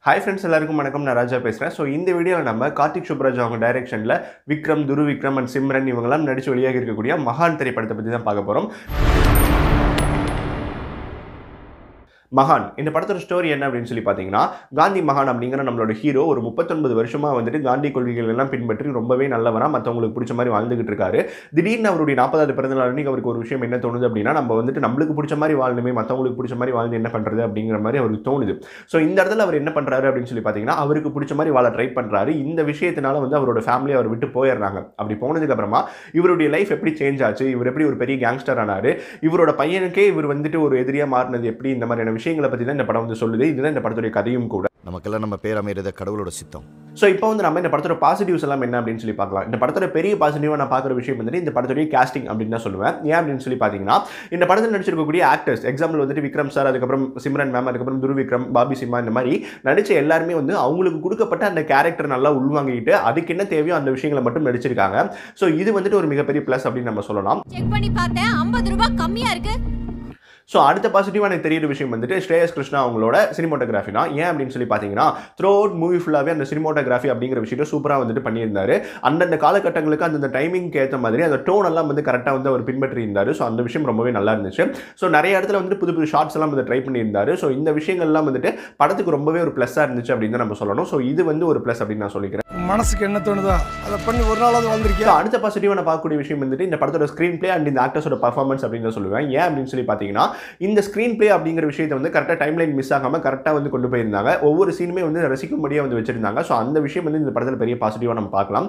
hi friends எல்லாருக்கும் வணக்கம் நான் ராஜா பேசுகிறேன் ஸோ இந்த வீடியோவில் நம்ம கார்த்திக் சுப்ராஜ் அவங்க டைரக்ஷனில் விக்ரம் துரு விக்ரம் அண்ட் சிம்ரன் இவங்கெல்லாம் நடிச்சு வெளியாகி இருக்கக்கூடிய மகான் திரைப்படத்தை பற்றி தான் பார்க்க போகிறோம் மகான் இந்த படத்தோட ஸ்டோரி என்ன அப்படின்னு சொல்லி பார்த்தீங்கன்னா காந்தி மகான் அப்படிங்கிற நம்மளோட ஹீரோ ஒரு முப்பத்தொன்பது வருஷமாக வந்துட்டு காந்தி கொள்கைகள் எல்லாம் பின்பற்றி ரொம்பவே நல்லவரா மற்றவங்களுக்கு பிடிச்ச மாதிரி வாழ்ந்துகிட்டு இருக்காரு திடீர்னு அவருடைய நாற்பதாவது பிறந்த நாள் அன்னைக்கு அவருக்கு ஒரு விஷயம் என்ன தோணுது அப்படின்னா நம்ம வந்துட்டு நம்மளுக்கு பிடிச்ச மாதிரி வாழணுமே மற்றவங்களுக்கு பிடிச்ச மாதிரி வாழ்ந்து என்ன பண்ணுறது அப்படிங்கிற மாதிரி அவருக்கு தோணுது ஸோ இந்த இடத்துல அவர் என்ன பண்ணுறாரு அப்படின்னு சொல்லி பார்த்தீங்கன்னா அவருக்கு பிடிச்ச மாதிரி வாழ ட்ரை பண்ணுறாரு இந்த விஷயத்தினால வந்து அவரோட ஃபேமிலி அவர் விட்டு போயிடுறாங்க அப்படி போனதுக்கு அப்புறமா இவருடைய லைஃப் எப்படி சேஞ்ச் ஆச்சு இவர் எப்படி ஒரு பெரிய கேங்ஸ்டர் ஆனாரு இவரோட பையனுக்கே இவர் வந்துட்டு ஒரு எதிரியாக மாறினது எப்படி இந்த மாதிரியான விஷயங்களை பற்றி தான் இந்த படம் வந்து சொல்லுது இதுதான் இந்த படத்துடைய கதையும் கூட நமக்கெல்லாம் நம்ம பேர் அமைகிறது கடவுளோட சித்தம் ஸோ இப்போ வந்து நம்ம இந்த படத்தோட பாசிட்டிவ்ஸ் எல்லாம் என்ன அப்படின்னு சொல்லி பார்க்கலாம் இந்த படத்தோட பெரிய பாசிட்டிவாக நான் பார்க்குற விஷயம் வந்துட்டு இந்த படத்துடைய கேஸ்டிங் அப்படின்னு தான் சொல்லுவேன் ஏன் அப்படின்னு சொல்லி பார்த்தீங்கன்னா இந்த படத்தில் நடிச்சிருக்கக்கூடிய ஆக்டர்ஸ் எக்ஸாம்பிள் வந்துட்டு விக்ரம் சார் அதுக்கப்புறம் சிம்ரன் மேம் அதுக்கப்புறம் துருவிக்ரம் பாபி சிம்மா இந்த மாதிரி நடிச்ச எல்லாருமே வந்து அவங்களுக்கு கொடுக்கப்பட்ட அந்த கேரக்டர் நல்லா உள்வாங்கிட்டு அதுக்கு என்ன தேவையோ அந்த விஷயங்களை மட்டும் நடிச்சிருக்காங்க ஸோ இது வந்துட்டு ஒரு மிகப்பெரிய ப்ளஸ் அப்படின்னு நம்ம சொல்லலாம் செக் பண்ணி பார்த்தேன் ஐம்பது ரூபாய் கம்மியா இருக்கு ஸோ அடுத்த பாசிட்டிவாக எனக்கு தெரியுற விஷயம் வந்துட்டு ஸ்ரேயஸ் கிருஷ்ணா அவங்களோட சினிமோட்டோகிராஃபி தான் ஏன் அப்படின்னு சொல்லி பார்த்தீங்கன்னா த்ரோ அவுட் மூவி ஃபுல்லாகவே அந்த சினிமோட்டோகிராஃபி அப்படிங்கிற விஷயத்தை சூப்பராக வந்துட்டு பண்ணியிருந்தாரு அந்தந்த காலகட்டங்களுக்கு அந்தந்த டைமிங்க்கு ஏற்ற மாதிரி அந்த டோன் எல்லாம் வந்து கரெக்டாக வந்து அவர் பின்பற்றி இருந்தார் ஸோ அந்த விஷயம் ரொம்பவே நல்லா இருந்துச்சு ஸோ நிறைய இடத்துல வந்துட்டு புது புது ஷார்ட்ஸ் எல்லாம் வந்து ட்ரை பண்ணியிருந்தாரு ஸோ இந்த விஷயங்கள்லாம் வந்துட்டு படத்துக்கு ரொம்பவே ஒரு ப்ளஸ்ஸாக இருந்துச்சு அப்படின்னு தான் நம்ம சொல்லணும் ஸோ இது வந்து ஒரு ப்ளஸ் அப்படின்னு நான் சொல்லிக்கிறேன் மனசுக்கு என்ன தோணுதோ அதை பண்ணி ஒரு நாளாவது ஸோ வந்திருக்கேன் அடுத்த பாசிட்டிவாக நான் பார்க்கக்கூடிய விஷயம் வந்துட்டு இந்த படத்தோட ஸ்க்ரீன் பிளே அண்ட் இந்த ஆக்டர்ஸோட பர்ஃபார்மன்ஸ் அப்படின்னு தான் சொல்லுவேன் ஏன் அப்படின்னு சொல்லி பார்த்தீங்கன்னா இந்த ஸ்க்ரீன் பிளே அப்படிங்கிற விஷயத்தை வந்து கரெக்டாக டைம் லைன் மிஸ் ஆகாமல் கரெக்டாக வந்து கொண்டு போயிருந்தாங்க ஒவ்வொரு சீனுமே வந்து ரசிக்கும்படியாக வந்து வச்சிருந்தாங்க ஸோ அந்த விஷயம் வந்து இந்த படத்தில் பெரிய பாசிட்டிவாக நம்ம பார்க்கலாம்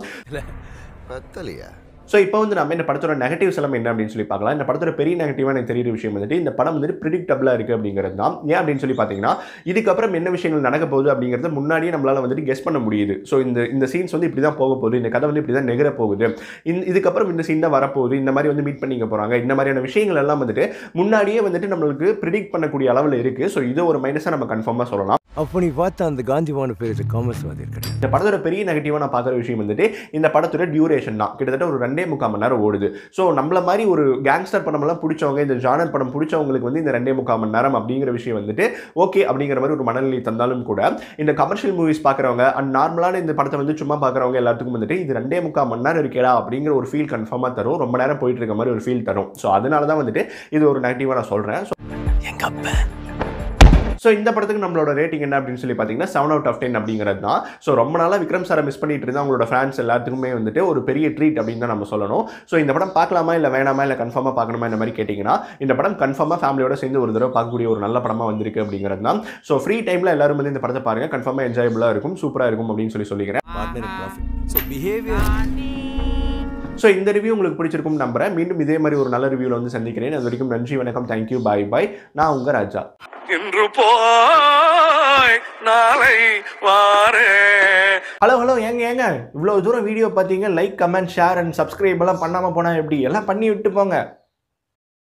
பத்தலையா ஸோ இப்போ வந்து நம்ம இந்த படத்தோட நெகட்டிவ்ஸ் எல்லாம் என்ன அப்படின்னு சொல்லி பார்க்கலாம் இந்த படத்தோட பெரிய நெகட்டிவாக எனக்கு தெரியுற விஷயம் வந்துட்டு இந்த படம் வந்துட்டு ப்ரிடிக்டபிளாக இருக்குது அப்படிங்கிறது தான் ஏன் அப்படின்னு சொல்லி பார்த்தீங்கன்னா இதுக்கப்புறம் என்ன விஷயங்கள் நடக்க போகுது அப்படிங்கிறத முன்னாடியே நம்மளால் வந்துட்டு கெஸ் பண்ண முடியுது ஸோ இந்த இந்த சீன்ஸ் வந்து இப்படி தான் போக போகுது இந்த கதை வந்து இப்படி தான் நெகர போகுது இந்த இதுக்கப்புறம் இந்த சீன் தான் வரப்போகுது இந்த மாதிரி வந்து மீட் பண்ணிக்க போகிறாங்க இந்த மாதிரியான விஷயங்கள் எல்லாம் வந்துட்டு முன்னாடியே வந்துட்டு நம்மளுக்கு ப்ரிடிக்ட் பண்ணக்கூடிய அளவில் இருக்குது ஸோ இது ஒரு மைனஸாக நம்ம கன்ஃபார்மாக சொல்லலாம் அப்போ நீ பார்த்த அந்த காந்திவான பேர் காமர்ஸ்வாதி இருக்கட்டும் இந்த படத்தோட பெரிய நெகட்டிவாக நான் பார்க்குற விஷயம் வந்துட்டு இந்த படத்தோட டியூரேஷன் தான் கிட்டத்தட்ட ஒரு ரெண்டே முக்கால் மணி நேரம் ஓடுது ஸோ நம்மள மாதிரி ஒரு கேங்ஸ்டர் படமெல்லாம் பிடிச்சவங்க இந்த ஜானர் படம் பிடிச்சவங்களுக்கு வந்து இந்த ரெண்டே முக்கால் மணி நேரம் அப்படிங்கிற விஷயம் வந்துட்டு ஓகே அப்படிங்கிற மாதிரி ஒரு மனநிலை தந்தாலும் கூட இந்த கமர்ஷியல் மூவிஸ் பார்க்குறவங்க அண்ட் நார்மலான இந்த படத்தை வந்து சும்மா பார்க்குறவங்க எல்லாத்துக்கும் வந்துட்டு இது ரெண்டே முக்கால் மணி நேரம் இருக்கேடா அப்படிங்கிற ஒரு ஃபீல் கன்ஃபார்மாக தரும் ரொம்ப நேரம் போயிட்டு இருக்க மாதிரி ஒரு ஃபீல் தரும் ஸோ அதனால தான் வந்துட்டு இது ஒரு நெகட்டிவாக நான் சொல்கிறேன் ஸோ எங்க அப்பா ஸோ இந்த படத்துக்கு நம்மளோட ரேட்டிங் என்ன அப்படின்னு சொல்லி பார்த்தீங்கன்னா செவன் அவுட் ஆஃப் டென் அப்படிங்கிறது தான் ஸோ ரொம்ப நாளாக விக்ரம் சாரை மிஸ் பண்ணிட்டு இருந்தா அவங்களோட ஃபேன்ஸ் எல்லாத்துக்குமே வந்துட்டு ஒரு பெரிய ட்ரீட் அப்படின்னு தான் நம்ம சொல்லணும் ஸோ இந்த படம் பார்க்கலாமா இல்லை வேணாமா இல்லை கன்ஃபார்மாக பார்க்கணுமா இந்த மாதிரி கேட்டிங்கன்னா இந்த படம் கன்ஃபார்மாக ஃபேமிலியோட சேர்ந்து ஒரு தடவை பார்க்கக்கூடிய ஒரு நல்ல படமாக வந்திருக்கு அப்படிங்கிறது தான் ஸோ ஃப்ரீ டைமில் எல்லாரும் வந்து இந்த படத்தை பாருங்கள் கன்ஃபார்மாக என்ஜாயபுளாக இருக்கும் சூப்பராக இருக்கும் அப்படின்னு சொல்லி சொல்லிக்கிறேன் partner profit so behaviour so இந்த ரிவ்யூ உங்களுக்கு பிடிச்சிருக்கும் நம்புறேன் மீண்டும் இதே மாதிரி ஒரு நல்ல ரிவ்யூவில் வந்து சந்திக்கிறேன் அது வரைக்கும் நன்றி வணக்கம் தேங்க்யூ பாய் பாய் நான் உங்கள் ராஜா இன்று போய் நாளை வாரே ஹலோ ஹலோ ஏங்க ஏங்க இவ்வளோ தூரம் வீடியோ பார்த்தீங்க like comment share and subscribe எல்லாம் பண்ணாமல் போனால் எப்படி எல்லாம் பண்ணி விட்டு போங்க